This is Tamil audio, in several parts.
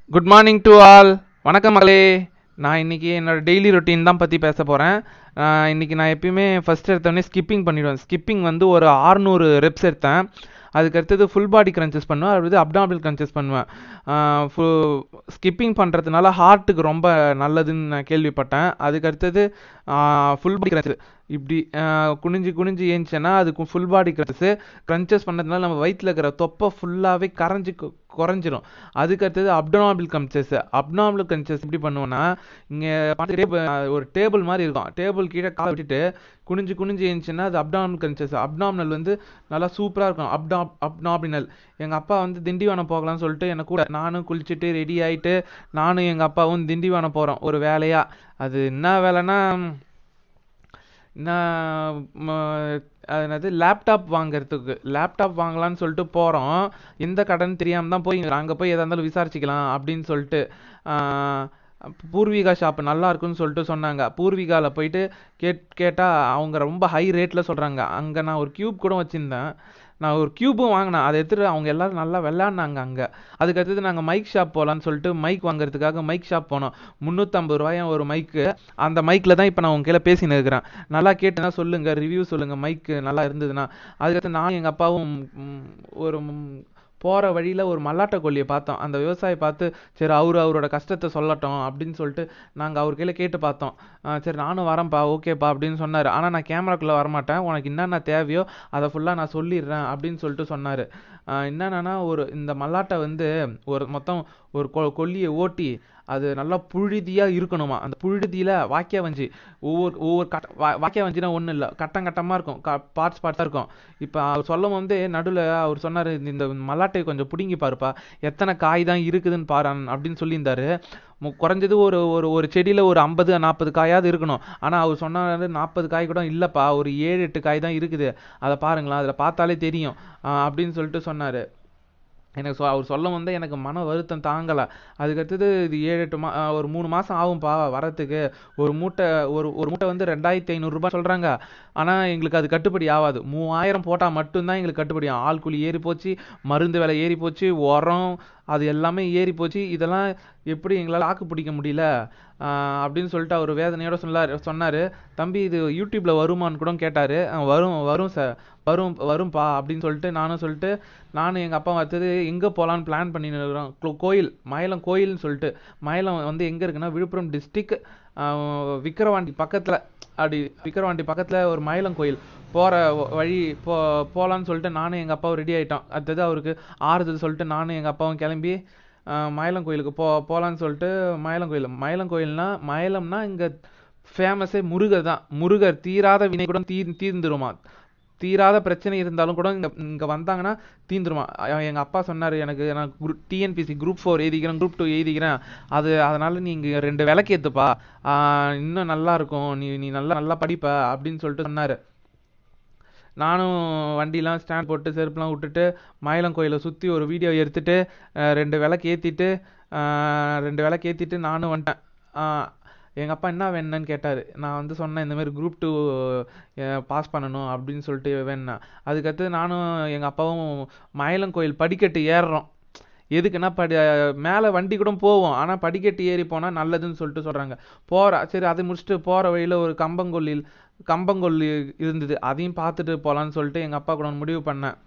குட் மார்னிங் டு ஆல் வணக்கம் மகளே நான் இன்னைக்கு என்னோட டெய்லி ரொட்டீன் தான் பற்றி பேச போகிறேன் இன்னைக்கு நான் எப்பயுமே ஃபர்ஸ்ட் எடுத்தோடனே ஸ்கிப்பிங் பண்ணிடுவேன் ஸ்கிப்பிங் வந்து ஒரு 600 ரெப்ஸ் எடுத்தேன் அதுக்கு அடுத்தது ஃபுல் பாடி crunches பண்ணுவேன் அடுத்தது அப்டாமினல் crunches பண்ணுவேன் ஸ்கிப்பிங் பண்ணுறதுனால ஹார்ட்டுக்கு ரொம்ப நல்லதுன்னு நான் கேள்விப்பட்டேன் அதுக்கு அடுத்தது ஃபுல் பாடி crunches இப்படி ஆஹ் குனிஞ்சு குனிஞ்சு ஏஞ்சிச்சேன்னா அதுக்கு ஃபுல் பாடி crunches crunches பண்ணதுனால நம்ம வயிற்றில் இருக்கிற தொப்பை ஃபுல்லாகவே கரைஞ்சி கு- குறைஞ்சிரும் அதுக்கு அடுத்தது அப்டனாபிள் crunches அப்டாமினல் crunches எப்படி பண்ணுவோன்னா இங்கே ஒரு டேபிள் மாதிரி இருக்கும் டேபிள் கீழே காலை விட்டுட்டு குனிஞ்சு குனிஞ்சு ஏஞ்சிச்சுன்னா அது அப்டாமினல் crunches அப்டாமினல் வந்து நல்லா சூப்பராக இருக்கும் அப்டா அப்டாமினல் எங்கள் அப்பா வந்து திண்டிவனம் போகலாம்னு சொல்லிட்டு என்னை கூட நானும் குளிச்சுட்டு ரெடி ஆயிட்டு நானும் எங்கள் அப்பாவும் திண்டிவனம் போகிறோம் ஒரு வேலையாக அது என்ன வேலைன்னா நான் ம, அது என்னது லேப்டாப் வாங்குறதுக்கு லேப்டாப் வாங்கலாம்னு சொல்லிட்டு போகிறோம் எந்த கடைன்னு தெரியாமல் தான் போய் அங்கே போய் எதா இருந்தாலும் விசாரிச்சுக்கலாம் அப்படின்னு சொல்லிட்டு ஆஹ், பூர்விகா ஷாப் நல்லா இருக்குன்னு சொல்லிட்டு சொன்னாங்க பூர்விகாவில் போயிட்டு கேட் கேட்டால் அவங்க ரொம்ப ஹை ரேட்டில் சொல்கிறாங்க அங்கே நான் ஒரு கியூப் கூட வச்சுருந்தேன் நான் ஒரு கியூபும் வாங்கினேன் அதை எடுத்துட்டு அவங்க எல்லாரும் நல்லா விளையாடினாங்க அங்கே அதுக்கு அடுத்தது நாங்கள் மைக் ஷாப் போகலான்னு சொல்லிட்டு மைக் வாங்குறதுக்காக மைக் ஷாப் போனோம் முந்நூற்றம்பது ரூபாயும் ஒரு மைக்கு அந்த மைக்கில் தான் இப்போ நான் உங்க கீழே பேசின்னு இருக்கிறேன் நல்லா கேட்டுனா சொல்லுங்க ரிவ்யூ சொல்லுங்க மைக்கு நல்லா இருந்ததுன்னா அதுக்கடுத்து நான் எங்கள் அப்பாவும் ம், ஒரு ம், போற வழியில ஒரு மல்லாட்ட கொல்லியை பார்த்தோம் அந்த விவசாயி பார்த்து சரி அவரு அவரோட கஷ்டத்தை சொல்லட்டும் அப்படின்னு சொல்லிட்டு நாங்க அவர் கையில கேட்டு பார்த்தோம் ஆஹ் சரி நானும் வரேன்ப்பா ஓகேப்பா அப்படின்னு சொன்னாரு ஆனா நான் கேமராக்குள்ள வரமாட்டேன் உனக்கு என்னென்ன தேவையோ அதை ஃபுல்லா நான் சொல்லிடுறேன் அப்படின்னு சொல்லிட்டு சொன்னாரு ஆஹ் என்னன்னா ஒரு இந்த மல்லாட்டை வந்து ஒரு மொத்தம் ஒரு கொ கொல்லியை ஓட்டி அது நல்லா புழுதியா இருக்கணுமா அந்த புழுதியில வாக்கியா வஞ்சி ஒவ்வொரு ஒவ்வொரு கட்ட வா- வாக்கியா வஞ்சினா ஒண்ணும் இல்ல கட்டம் கட்டமா இருக்கும் பார்ட்ஸ் பார்ட்ஸா இருக்கும் இப்ப அவர் சொல்லும் வந்து நடுவுல அவர் சொன்னாரு இந்த- இந்த மல்லாட்டையை கொஞ்சம் புடுங்கி பாருப்பா எத்தனை காய் தான் இருக்குதுன்னு பாரு அப்படின்னு சொல்லியிருந்தாரு மு- குறைஞ்சது ஒரு ஒரு ஒரு செடியில ஒரு ஐம்பது நாற்பது காயாவது இருக்கணும் ஆனா அவர் சொன்னாரு நாற்பது காய் கூட இல்லப்பா ஒரு ஏழு எட்டு காய் தான் இருக்குது அதை பாருங்களேன் அதுல பார்த்தாலே தெரியும் ஆஹ் அப்படின்னு சொல்லிட்டு சொன்னாரு எனக்கு சொ- அவர் சொல்ல வந்து எனக்கு மன வருத்தம் தாங்கல அதுக்கு அடுத்தது இது ஏழு எட்டு மா ஆஹ் ஒரு மூணு மாசம் ஆகும்பா வரத்துக்கு ஒரு மூட்டை ஒரு ஒரு மூட்டை வந்து ரெண்டாயிரத்தி ஐநூறு ரூபாய் சொல்றாங்க ஆனா எங்களுக்கு அது கட்டுப்படி ஆகாது மூவாயிரம் போட்டா மட்டும்தான் எங்களுக்கு கட்டுப்படி ஆகும் ஆள் கூலி ஏறி போச்சு மருந்து விலை ஏறி போச்சு உரம் அது எல்லாமே ஏறி போச்சு இதெல்லாம் எப்படி எங்களால் தாக்கு பிடிக்க முடியல ஆஹ் அப்படின்னு சொல்லிட்டு அவர் வேதனையோட சொன்னார் சொன்னாரு தம்பி இது யூடியூப்ல வருமான்னு கூட கேட்டாரு "ஆஹ் வரும் வரும் சார் வரும் வரும்பா அப்படின்னு சொல்லிட்டு நானும் சொல்லிட்டு நானும் எங்க அப்பா அடுத்தது எங்க போலான்னு பிளான் பண்ணின்னு இருக்கிறோம் கோ- கோயில் மயிலம் கோயில்னு சொல்லிட்டு மயிலம் வந்து எங்க இருக்குன்னா விழுப்புரம் டிஸ்ட்ரிக்ட் விக்கிரவாண்டி பக்கத்துல அப்படி விக்கிரவாண்டி பக்கத்துல ஒரு மயிலம் கோயில் போற வ- வழி போ போலான்னு சொல்லிட்டு நானும் எங்க அப்பாவும் ரெடி ஆயிட்டோம் அடுத்தது அவருக்கு ஆறுதல் சொல்லிட்டு நானும் எங்க அப்பாவும் கிளம்பி ஆஹ் மயிலம் கோயிலுக்கு போ போலான்னு சொல்லிட்டு மயிலம் கோயில் மயிலம் கோயில்னா மயிலம்னா இங்க ஃபேமஸே முருகர் தான் முருகர் தீராத வினை கூட தீ தீர்ந்துருமா தீராத பிரச்சனை இருந்தாலும் கூட இங்க இங்க வந்தாங்கன்னா தீந்துருமா அ- எங்க அப்பா சொன்னாரு எனக்கு நான் டிஎன்பிசி குரூப் ஃபோர் எழுதிக்கிறேன் குரூப் டூ எழுதிக்கிறேன் அது அதனால நீ இங்க ரெண்டு விளக்கு ஏத்துப்பா ஆஹ் இன்னும் நல்லா இருக்கும் நீ நீ நல்லா நல்லா படிப்ப அப்படின்னு சொல்லிட்டு சொன்னாரு நானும் வண்டிலாம் ஸ்டாண்ட் போட்டு செருப்புலாம் விட்டுட்டு மயிலம் கோயிலை சுற்றி ஒரு வீடியோ எடுத்துட்டு அஹ் ரெண்டு விளக்கு ஏற்றிட்டு ரெண்டு விளக்கு ஏற்றிட்டு நானும் வந்துட்டேன் அஹ் எங்க அப்பா என்ன வேணும்னு கேட்டாரு நான் வந்து சொன்னேன் இந்த மாதிரி குரூப் டூ பாஸ் பண்ணணும் அப்படின்னு சொல்லிட்டு வேணேன் அதுக்கடுத்து நானும் எங்க அப்பாவும் மயிலம் கோயில் படிக்கட்டு ஏறுறோம் எதுக்குன்னா படி மேலே வண்டி கூட போவோம் ஆனா படிக்கட்டு ஏறி போனா நல்லதுன்னு சொல்லிட்டு சொல்றாங்க போற சரி அதை முடிச்சுட்டு போற வழியில ஒரு கம்பங்கொல்லில் கம்பங்கொல்லி இருந்தது அதையும் பார்த்துட்டு போலான்னு சொல்லிட்டு எங்க அப்பா கூட முடிவு பண்ணேன்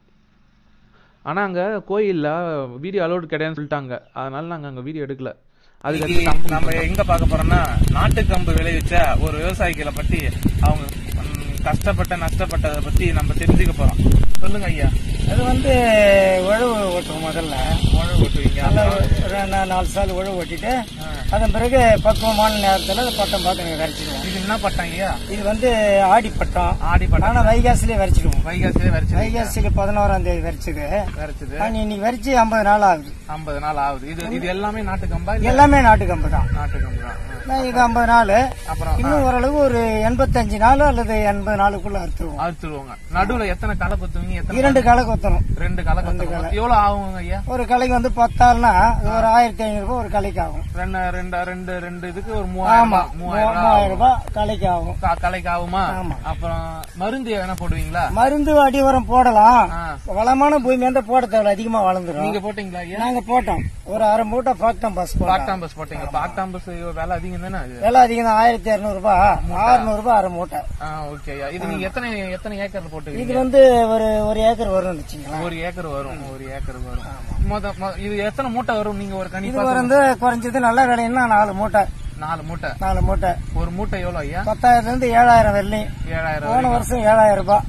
ஆனா அங்க கோயில்ல வீடியோ அலோடு கிடையாதுன்னு சொல்லிட்டாங்க அதனால நாங்க அங்க வீடியோ எடுக்கல அதுக்கு இன்னைக்கு நம்ம எங்க பார்க்க போறோம்னா நாட்டு கம்பு விளைவிச்ச ஒரு விவசாயிகளை பத்தி அவங்க ம், கஷ்டப்பட்ட நஷ்டப்பட்டதை பத்தி நம்ம தெரிஞ்சுக்க போறோம் சொல்லுங்க ஐயா அது வந்து உழவு ஓட்டுவோம் முதல்ல உழவு ஓட்டுவீங்க நல்லா அப்புறம் ஒரு நா- நாலு சால் உழவு ஓட்டிட்டு அதன் பிறகு பக்குவமான நேரத்துல பட்டம் பார்த்து விரைச்சிடுவோம் இது என்ன பட்டம் ஐயா இது வந்து ஆடி பட்டம் ஆடி பட்டம் ஆனா வைகாசிலே விரைச்சிடுவோம் வைகாசிலே வரைச்சு வைகாசியில பதினோராம் தேதி விரைச்சது வரைச்சது ஆனா இன்னைக்கு விரைச்சி ஐம்பது நாள் ஆகுது ஐம்பது நாள் ஆகுது இது இது எல்லாமே நாட்டு கம்பா இல்ல எல்லாமே நாட்டு கம்பு தான் நாட்டு கம்பு தான் ம். நான் இது ஐம்பது நாள் அப்புறம் இன்னும் ஓரளவு ஒரு எண்பத்தஞ்சு நாள் அல்லது எண்பது நாளுக்குள்ள அறுத்துருவோம் அறுத்துருவாங்க நடுவுல எத்தனை களை குத்துவீங்க எத்தனை இரண்டு களை கொத்தணும் ரெண்டு களை குத்துவோம் எவ்வளவு ஆகுங்க ஐயா ஒரு கலைக்கு வந்து பத்தாள்னா அது ஒரு ஆயிரத்தி ஐநூறு ரூபாய் ஒரு கலைக்கு ஆகும் ரெண்டு ரெண்டு ரெண்டு ரெண்டு இதுக்கு ஒரு மூவாயிரம் ஆமா ரூபாய், மூவாயிரம் ரூபாய் மூவாயிரம் ஆகும். ரூபாய் கலைக்கு ஆகும் கா- கலைக்கு ஆகுமா ஆமா. அப்புறம் மருந்து எதனா போடுவீங்களா மருந்து அடி உரம் போடலாம் ஆ. வளமான பூமி வந்து போட தேவையில்ல அதிகமா வளர்ந்துரும் நீங்க போட்டீங்களா ஐயா நாங்க போட்டோம் ஒரு அரை மூட்டை பாக்டம் பஸ் போட்டோம் பாக்டாம்பஸ் போட்டீங்க பாக்டாம்பஸ் விலை அதிகம் தானே அது விலை அதிகம் தான் ஆயிரத்தி இருநூறு ரூபாய் ஆறுநூறு ரூபாய் அரை மூட்டை ஆ ஓகே ஐயா இது நீங்க எத்தனை எத்தனை ஏக்கர் போட்டுருக்கீங்க இது வந்து ஒரு ஒரு ஏக்கர் வரும்னு வச்சுங்களேன் ஒரு ஏக்கர் வரும் ஒரு ஏக்கர் வரும் மொத மொ- இது எத்தனை மூட்டை வரும் நீங்க ஒரு இது கணிப்பா வந்து குறைஞ்சது நல்ல விலைன்னா நாலு மூட்டை நாலு மூட்டை நாலு மூட்டை ஒரு மூட்டை எவ்வளவு ஐயா பத்தாயிரத்துல இருந்து ஏழாயிரம் வெள்ளையும் ஏழாயிரம் போன வருஷம் ஏழாயிரம் ரூபாய்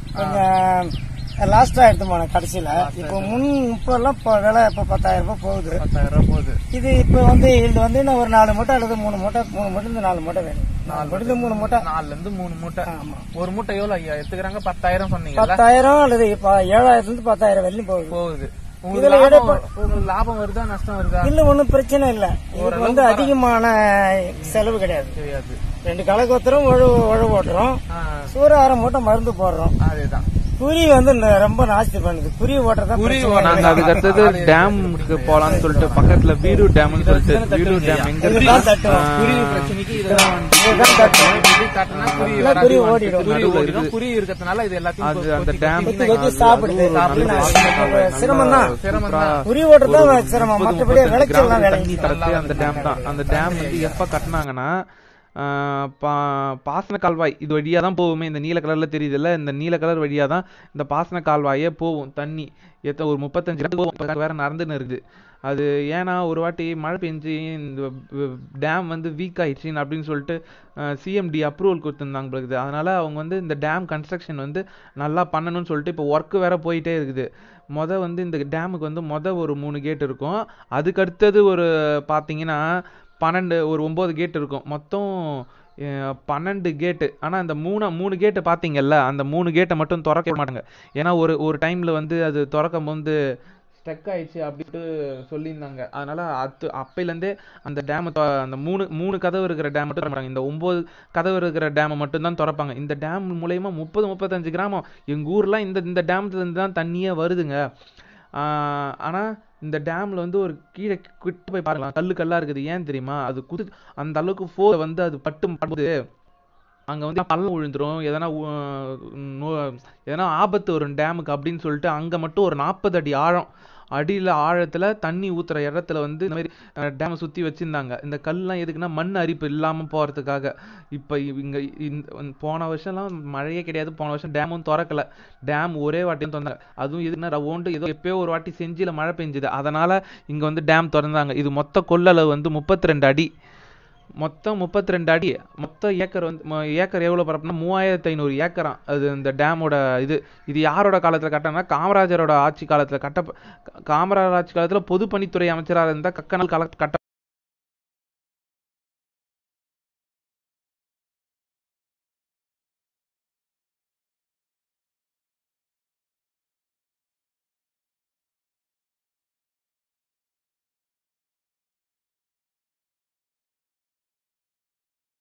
கொஞ்சம் லாஸ்டா எடுத்து போனேன் கடைசியில இப்போ முன் இப்பெல்லாம் இப்போ விலை இப்போ பத்தாயிரம் ரூபாய் போகுது பத்தாயிரம் ரூபாய் போகுது இது இப்போ வந்து இது வந்து இன்னும் ஒரு நாலு மூட்டை அல்லது மூணு மூட்டை மூணு மூட்டை இருந்து நாலு மூட்டை வேணும் நாலு மூட்டை இருந்து மூணு மூட்டை நாலுல இருந்து மூணு மூட்டை ஆமா ஒரு மூட்டை எவ்வளவு ஐயா எடுத்துக்கிறாங்க பத்தாயிரம் சொன்னீங்கல்ல பத்தாயிரம் அல்லது இப்போ ஏழாயிரத்துல இருந்து பத்தாயிரம் வெள்ளையும் போகுது போகுது இதுல உங்களுக்கு எடை லாபம் உங்களுக்கு லாபம் வருதா நஷ்டம் வருதா இல்ல ஒண்ணும் பிரச்சனை இல்ல இதுக்கு வந்து அதிகமான செலவு கிடையாது தெரியாது ரெண்டு கலக்கொத்தரும் உழவு உழவு ஓட்டுறோம் ஆ, சூறாரம் மூட்டை மருந்து போடுறோம் அதேதான் குறி வந்து ந- ரொம்ப நாஸ்தி பண்ணுது குறி ஓட்டுறதா குறி பிரச்சனை. நாங்க அதுக்கு அடுத்தது டேமுக்கு போலாம்னு சொல்லிட்டு பக்கத்துல வீடு டேம்னு சொல்லிட்டு வீடு டேம் எங்க இருக்கு இதுதான் தட்டுவோம். குருவி பிரச்சனைக்கு இதெல்லாம் வந்து இதுதான் தட்டுவோம். இது தட்டுனா குருவி இல்ல, வராது. குருவி ஓடிடும். குருவி நடுவுல ஓடிடும். இருக்குது. குருவி இருக்கிறதுனால இது எல்லாத்தையும் அது கொத்தி- அந்த கொத்தி- டேம் கொத்தி கொத்தி- கொத்தி சாப்பிடுது சாப்பிடுது. சிரமம் தான் சிரமம் தான். குறி ஓட்டுறது தான் சிரமம் மற்றபடி விளைச்சல் தான் தண்ணி விளையும் தரது அந்த டேம் தான் அந்த டேம் வந்து எப்ப கட்டினாங்கன்னா ஆஹ் பா- பாசன கால்வாய் இது வழியா தான் போகுமே இந்த நீல கலர்ல தெரியுதுல்ல இந்த நீல கலர் வழியா தான் இந்த பாசன கால்வாயே போகும் தண்ணி எத்த ஒரு முப்பத்தஞ்சு நாள் போகும் இப்ப வேற நடந்துன்னு இருக்குது அது ஏன்னா ஒரு வாட்டி மழை பெஞ்சு இந்த டேம் வந்து வீக் ஆயிடுச்சு அப்படின்னு சொல்லிட்டு சிஎம்டி அப்ரூவல் கொடுத்துருந்தாங்க போல இருக்குது அதனால அவங்க வந்து இந்த டேம் கன்ஸ்ட்ரக்ஷன் வந்து நல்லா பண்ணணும்னு சொல்லிட்டு இப்போ ஒர்க் வேற போயிட்டே இருக்குது மொத வந்து இந்த டேமுக்கு வந்து மொத ஒரு மூணு கேட் இருக்கும் அதுக்கு அடுத்தது ஒரு பார்த்தீங்கன்னா பன்னெண்டு ஒரு ஒம்பது கேட் இருக்கும் மொத்தம் அஹ், பன்னெண்டு கேட்டு ஆனால் அந்த மூணு மூணு கேட்டு பார்த்தீங்கல்ல அந்த மூணு கேட்டை மட்டும் திறக்க மாட்டாங்க ஏன்னா ஒரு ஒரு டைமில் வந்து அது திறக்கும் போது ஸ்டக் ஆயிடுச்சு அப்படின்ட்டு சொல்லியிருந்தாங்க அதனால அது அப்பையிலேருந்தே அந்த டேமை அந்த மூணு மூணு கதவு இருக்கிற டேம் மட்டும் திறப்பாங்க இந்த ஒம்பது கதவு இருக்கிற டேமை மட்டும் தான் திறப்பாங்க இந்த டேம் மூலயமா முப்பது முப்பத்தஞ்சு கிராமம் எங்கள் ஊர்லாம் இந்த இந்த டேம்லேருந்து தான் தண்ணியே வருதுங்க ஆஹ் ஆனா இந்த டேம்ல வந்து ஒரு கீழே கிட்ட போய் பாருங்களேன் கல்லு கல்லா இருக்குது ஏன் தெரியுமா அது குது அந்த அளவுக்கு ஃபோ வந்து அது பட்டு படுது அங்க வந்து பள்ளம் விழுந்துரும் எதனா உ- நோ- எதனா ஆபத்து வரும் டேமுக்கு அப்படின்னு சொல்லிட்டு அங்க மட்டும் ஒரு நாற்பது அடி ஆழம் அடியில ஆழத்துல தண்ணி ஊத்துற இடத்துல வந்து இந்த மாதிரி டேமை சுத்தி வச்சிருந்தாங்க இந்த கல்லாம் எதுக்குன்னா மண் அரிப்பு இல்லாம போறதுக்காக இப்ப இங்க இந்த- போன வருஷம்லாம் மழையே கிடையாது போன வருஷம் டேமும் திறக்கல டேம் ஒரே வாட்டியும் திறந்தாங்க அதுவும் எதுக்குன்னா ரவுண்டு ஏதோ எப்பயோ ஒரு வாட்டி செஞ்சில மழை பெஞ்சுது அதனால இங்க வந்து டேம் திறந்தாங்க இது மொத்த கொள்ளளவு வந்து முப்பத்தி ரெண்டு அடி மொத்தம் முப்பத்தி ரெண்டு அடி மொத்த ஏக்கர் வந்து மொ- ஏக்கர் எவ்வளவு பரப்புனா மூவாயிரத்தி ஐநூறு ஏக்கராம் அது இந்த டேமோட இது இது யாரோட காலத்துல கட்டினா காமராஜரோட ஆட்சி காலத்துல கட்ட காமராஜர் ஆட்சி காலத்துல பொதுப்பணித்துறை அமைச்சராக இருந்தா கக்கனால் கால கட்ட